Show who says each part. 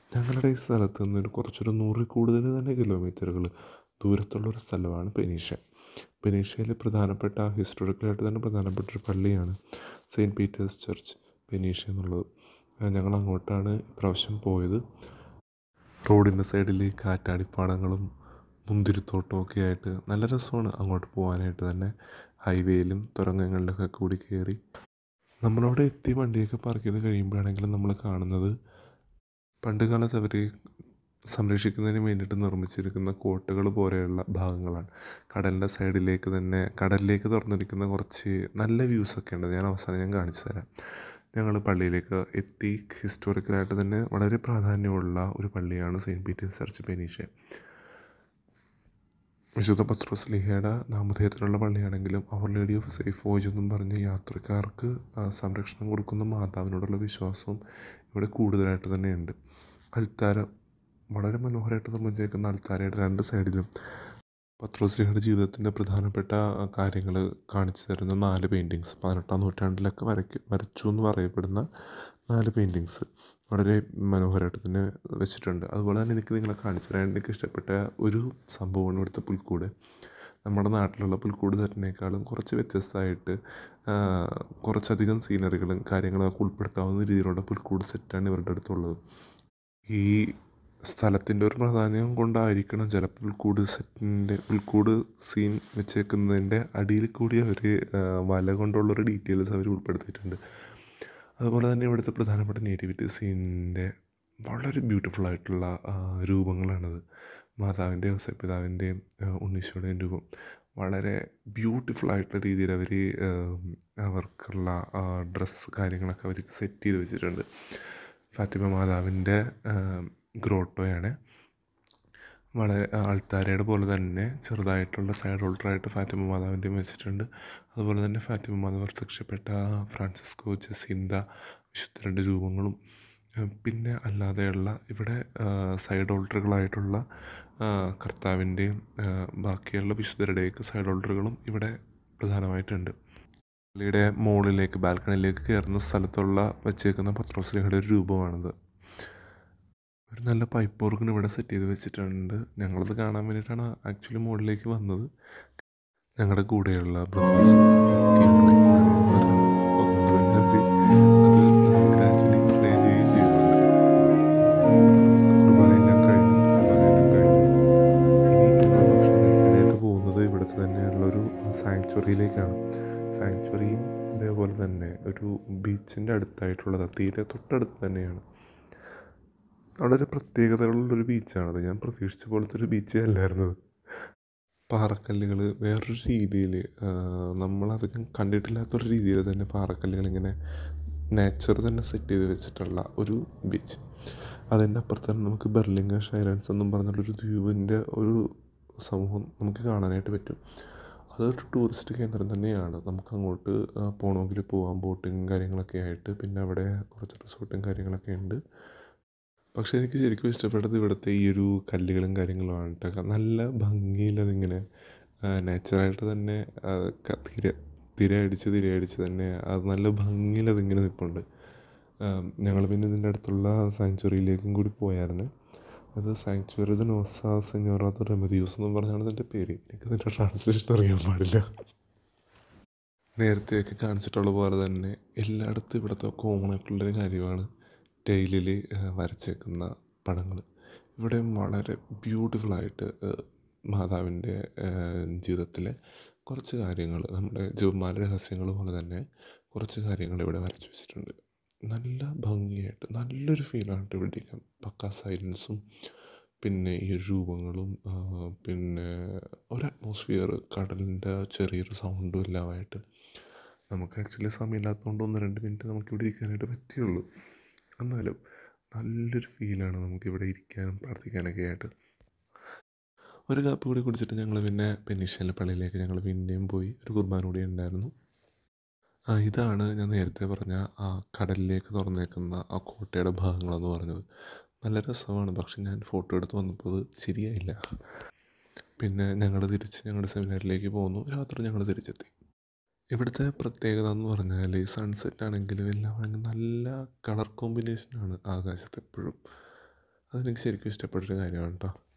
Speaker 1: ഞങ്ങളുടെ ഈ സ്ഥലത്ത് നിന്ന് ഒരു കുറച്ചൊരു നൂറിൽ കൂടുതൽ തന്നെ കിലോമീറ്ററുകൾ ദൂരത്തുള്ളൊരു സ്ഥലമാണ് ബെനീഷ ബെനീഷയിൽ പ്രധാനപ്പെട്ട ഹിസ്റ്റോറിക്കലായിട്ട് തന്നെ പ്രധാനപ്പെട്ട ഒരു പള്ളിയാണ് സെയിൻറ്റ് പീറ്റേഴ്സ് ചർച്ച് ബെനീഷ എന്നുള്ളത് ഞങ്ങൾ അങ്ങോട്ടാണ് ഇപ്രാവശ്യം പോയത് റോഡിൻ്റെ സൈഡിൽ കാറ്റാടിപ്പാടങ്ങളും മുന്തിരിത്തോട്ടവും ഒക്കെ ആയിട്ട് നല്ല രസമാണ് അങ്ങോട്ട് പോകാനായിട്ട് തന്നെ ഹൈവേയിലും തുരങ്കങ്ങളിലൊക്കെ കൂടി കയറി നമ്മളവിടെ എത്തി വണ്ടിയൊക്കെ പാർക്ക് ചെയ്ത് കഴിയുമ്പോഴാണെങ്കിലും നമ്മൾ കാണുന്നത് പണ്ട് കാലത്ത് അവർ സംരക്ഷിക്കുന്നതിന് വേണ്ടിയിട്ട് നിർമ്മിച്ചിരിക്കുന്ന കോട്ടകൾ പോലെയുള്ള ഭാഗങ്ങളാണ് കടലിൻ്റെ സൈഡിലേക്ക് തന്നെ കടലിലേക്ക് തുറന്നിരിക്കുന്ന കുറച്ച് നല്ല വ്യൂസൊക്കെ ഉണ്ട് ഞാൻ അവസാനം ഞാൻ കാണിച്ചു തരാം ഞങ്ങൾ പള്ളിയിലേക്ക് എത്തി ഹിസ്റ്റോറിക്കലായിട്ട് തന്നെ വളരെ പ്രാധാന്യമുള്ള ഒരു പള്ളിയാണ് സെയിൻറ്റ് പീറ്റേഴ്സ് ചർച്ച് ബെനീഷ വിശുദ്ധ പത്രോസ് ലിഹയുടെ നാമധേയത്തിലുള്ള പള്ളിയാണെങ്കിലും അവർ ലേഡി ഓഫ് സേഫ് വോയ്സ് എന്നും പറഞ്ഞ് യാത്രക്കാർക്ക് സംരക്ഷണം കൊടുക്കുന്ന മാതാവിനോടുള്ള വിശ്വാസവും ഇവിടെ കൂടുതലായിട്ട് തന്നെയുണ്ട് അൾത്താര വളരെ മനോഹരമായിട്ട് നിർമ്മിച്ചേക്കുന്ന അൾത്താരയുടെ രണ്ട് സൈഡിലും പത്രോസ് ലിഹയുടെ ജീവിതത്തിൻ്റെ പ്രധാനപ്പെട്ട കാര്യങ്ങൾ കാണിച്ചു തരുന്ന നാല് പെയിൻറ്റിങ്സ് പതിനെട്ടാം നൂറ്റാണ്ടിലൊക്കെ വരയ്ക്ക് വരച്ചു എന്ന് പറയപ്പെടുന്ന നാല് പെയിൻറ്റിങ്സ് വളരെ മനോഹരമായിട്ട് തന്നെ വെച്ചിട്ടുണ്ട് അതുപോലെ തന്നെ എനിക്ക് നിങ്ങളെ കാണിച്ചു തരാൻ എനിക്ക് ഇഷ്ടപ്പെട്ട ഒരു സംഭവമാണ് ഇവിടുത്തെ പുൽക്കൂട് നമ്മുടെ നാട്ടിലുള്ള പുൽക്കൂട് തരുന്നേക്കാളും കുറച്ച് വ്യത്യസ്തമായിട്ട് കുറച്ചധികം സീനറികളും കാര്യങ്ങളൊക്കെ ഉൾപ്പെടുത്താവുന്ന രീതിയിലുള്ള പുൽക്കൂട് സെറ്റാണ് ഇവരുടെ അടുത്തുള്ളത് ഈ സ്ഥലത്തിൻ്റെ ഒരു പ്രാധാന്യം കൊണ്ടായിരിക്കണം ചില പുൽക്കൂട് സെറ്റിൻ്റെ പുൽക്കൂട് സീൻ വെച്ചേക്കുന്നതിൻ്റെ അടിയിൽ കൂടി അവർ വല കൊണ്ടുള്ളൊരു ഡീറ്റെയിൽസ് അവർ ഉൾപ്പെടുത്തിയിട്ടുണ്ട് അതുപോലെ തന്നെ ഇവിടുത്തെ പ്രധാനപ്പെട്ട നേറ്റിവിറ്റി സീനിൻ്റെ വളരെ ബ്യൂട്ടിഫുൾ ആയിട്ടുള്ള രൂപങ്ങളാണത് മാതാവിൻ്റെയും ഔസപിതാവിൻ്റെയും ഉണ്ണീശോയുടെയും രൂപം വളരെ ബ്യൂട്ടിഫുൾ ആയിട്ടുള്ള രീതിയിൽ അവർ അവർക്കുള്ള ഡ്രസ്സ് കാര്യങ്ങളൊക്കെ അവർ സെറ്റ് ചെയ്ത് വെച്ചിട്ടുണ്ട് ഫാത്തിമ മാതാവിൻ്റെ ഗ്രോട്ടോയാണ് വളരെ ആൾത്താരയുടെ പോലെ തന്നെ ചെറുതായിട്ടുള്ള സൈഡ് ഹോൾഡറായിട്ട് ഫാത്തിമ മാതാവിൻ്റെയും വെച്ചിട്ടുണ്ട് അതുപോലെ തന്നെ ഫാത്തിമ മാതാവ് പ്രത്യക്ഷപ്പെട്ട ഫ്രാൻസിസ്കോ ജസീന്ത വിശുദ്ധരുടെ രൂപങ്ങളും പിന്നെ അല്ലാതെയുള്ള ഇവിടെ സൈഡ് ഹോൾഡറുകളായിട്ടുള്ള കർത്താവിൻ്റെയും ബാക്കിയുള്ള വിശുദ്ധരുടെയൊക്കെ സൈഡ് ഹോൾഡറുകളും ഇവിടെ പ്രധാനമായിട്ടുണ്ട് പള്ളിയുടെ മുകളിലേക്ക് ബാൽക്കണിയിലേക്ക് കയറുന്ന സ്ഥലത്തുള്ള വച്ചേക്കുന്ന പത്രോസ്ലിഹയുടെ ഒരു രൂപമാണിത് ഒരു നല്ല പൈപ്പ് ഓർഗൻ ഇവിടെ സെറ്റ് ചെയ്ത് വെച്ചിട്ടുണ്ട് ഞങ്ങളത് കാണാൻ വേണ്ടിയിട്ടാണ് ആക്ച്വലി മുകളിലേക്ക് വന്നത് ഞങ്ങളുടെ കൂടെയുള്ള ബ്രദേഴ്സ് അത് ഗ്രാജുവലി പ്ലേ ചെയ്യുകയും ചെയ്യുന്നുണ്ട് കുർബാനയെല്ലാം കഴിഞ്ഞു കുർബാനയെല്ലാം കഴിഞ്ഞു ഇനി ഞങ്ങൾ ഭക്ഷണം കഴിക്കാനായിട്ട് പോകുന്നത് ഇവിടുത്തെ തന്നെയുള്ളൊരു സാങ്ച്വറിയിലേക്കാണ് സാങ്ച്വറിയും ഇതേപോലെ തന്നെ ഒരു ബീച്ചിൻ്റെ അടുത്തായിട്ടുള്ളത് തീരെ തൊട്ടടുത്ത് തന്നെയാണ് വളരെ പ്രത്യേകതകളുള്ളൊരു ബീച്ചാണത് ഞാൻ പ്രതീക്ഷിച്ച പോലത്തെ ഒരു ബീച്ചേ അല്ലായിരുന്നത് പാറക്കല്ലുകൾ വേറൊരു രീതിയിൽ നമ്മളധികം കണ്ടിട്ടില്ലാത്തൊരു രീതിയിൽ തന്നെ പാറക്കല്ലുകൾ ഇങ്ങനെ നേച്ചർ തന്നെ സെറ്റ് ചെയ്ത് വെച്ചിട്ടുള്ള ഒരു ബീച്ച് അതിൻ്റെ അപ്പുറത്ത് തന്നെ നമുക്ക് ബെർലിംഗ ഷൈലൻസ് എന്നും പറഞ്ഞുള്ളൊരു ദ്വീപിൻ്റെ ഒരു സമൂഹം നമുക്ക് കാണാനായിട്ട് പറ്റും അതൊരു ടൂറിസ്റ്റ് കേന്ദ്രം തന്നെയാണ് നമുക്ക് അങ്ങോട്ട് പോകണമെങ്കിൽ പോകാം ബോട്ടിങ് കാര്യങ്ങളൊക്കെ ആയിട്ട് പിന്നെ അവിടെ കുറച്ച് റിസോർട്ടും കാര്യങ്ങളൊക്കെ ഉണ്ട് പക്ഷേ എനിക്ക് ശരിക്കും ഇഷ്ടപ്പെട്ടത് ഇവിടുത്തെ ഈ ഒരു കല്ലുകളും കാര്യങ്ങളുമാണ് കേട്ടോ നല്ല ഭംഗിയിൽ അതിങ്ങനെ നാച്ചുറായിട്ട് തന്നെ തിര തിരയടിച്ച് തിരയടിച്ച് തന്നെ അത് നല്ല ഭംഗിയിൽ അതിങ്ങനെ നിൽപ്പുണ്ട് ഞങ്ങൾ പിന്നെ ഇതിൻ്റെ അടുത്തുള്ള സാങ്ച്വറിയിലേക്കും കൂടി പോയായിരുന്നു അത് സാങ്ച്വറി ദ നോസ സെഞ്ഞോറാത്ത റെമദിയൂസ് എന്നും പറഞ്ഞാണ് ഇതിൻ്റെ പേര് എനിക്ക് ഇതിൻ്റെ ട്രാൻസ്ലേഷൻ അറിയാൻ പാടില്ല നേരത്തെയൊക്കെ കാണിച്ചിട്ടുള്ള പോലെ തന്നെ എല്ലായിടത്തും ഇവിടുത്തെ കോമൺ ആയിട്ടുള്ളൊരു കാര്യമാണ് ടൈലിൽ വരച്ചേക്കുന്ന പടങ്ങൾ ഇവിടെയും വളരെ ബ്യൂട്ടിഫുള്ളായിട്ട് മാതാവിൻ്റെ ജീവിതത്തിലെ കുറച്ച് കാര്യങ്ങൾ നമ്മുടെ ജപമാല രഹസ്യങ്ങൾ പോലെ തന്നെ കുറച്ച് കാര്യങ്ങൾ ഇവിടെ വരച്ച് വെച്ചിട്ടുണ്ട് നല്ല ഭംഗിയായിട്ട് നല്ലൊരു ഫീലാണ് ഇവിടെ ഇരിക്കാൻ പക്ക സൈലൻസും പിന്നെ ഈ രൂപങ്ങളും പിന്നെ ഒരു അറ്റ്മോസ്ഫിയർ കടലിൻ്റെ ചെറിയൊരു സൗണ്ടും എല്ലാമായിട്ട് നമുക്ക് ആക്ച്വലി സമയമില്ലാത്തതുകൊണ്ട് ഒന്ന് രണ്ട് മിനിറ്റ് നമുക്ക് ഇവിടെ ഇരിക്കാനായിട്ട് പറ്റിയുള്ളൂ എന്നാലും നല്ലൊരു ഫീലാണ് നമുക്കിവിടെ ഇരിക്കാനും പ്രാർത്ഥിക്കാനൊക്കെ ആയിട്ട് ഒരു കാപ്പി കൂടി കുടിച്ചിട്ട് ഞങ്ങൾ പിന്നെ പെനീഷ്യയിലെ പള്ളിയിലേക്ക് ഞങ്ങൾ പിന്നെയും പോയി ഒരു കുർബാന കൂടി ഉണ്ടായിരുന്നു ആ ഇതാണ് ഞാൻ നേരത്തെ പറഞ്ഞ ആ കടലിലേക്ക് തുറന്നേക്കുന്ന ആ കോട്ടയുടെ ഭാഗങ്ങളെന്ന് പറഞ്ഞത് നല്ല രസമാണ് പക്ഷെ ഞാൻ ഫോട്ടോ എടുത്ത് വന്നപ്പോൾ അത് ശരിയായില്ല പിന്നെ ഞങ്ങൾ തിരിച്ച് ഞങ്ങളുടെ സെമിനാറിലേക്ക് പോന്നു രാത്രി ഞങ്ങൾ തിരിച്ചെത്തി ഇവിടുത്തെ പ്രത്യേകത എന്ന് പറഞ്ഞാൽ സൺസെറ്റ് ആണെങ്കിലും എല്ലാം ആണെങ്കിലും നല്ല കളർ കോമ്പിനേഷനാണ് ആകാശത്ത് എപ്പോഴും അതെനിക്ക് ശരിക്കും ഇഷ്ടപ്പെട്ടൊരു കാര്യമാണ് കേട്ടോ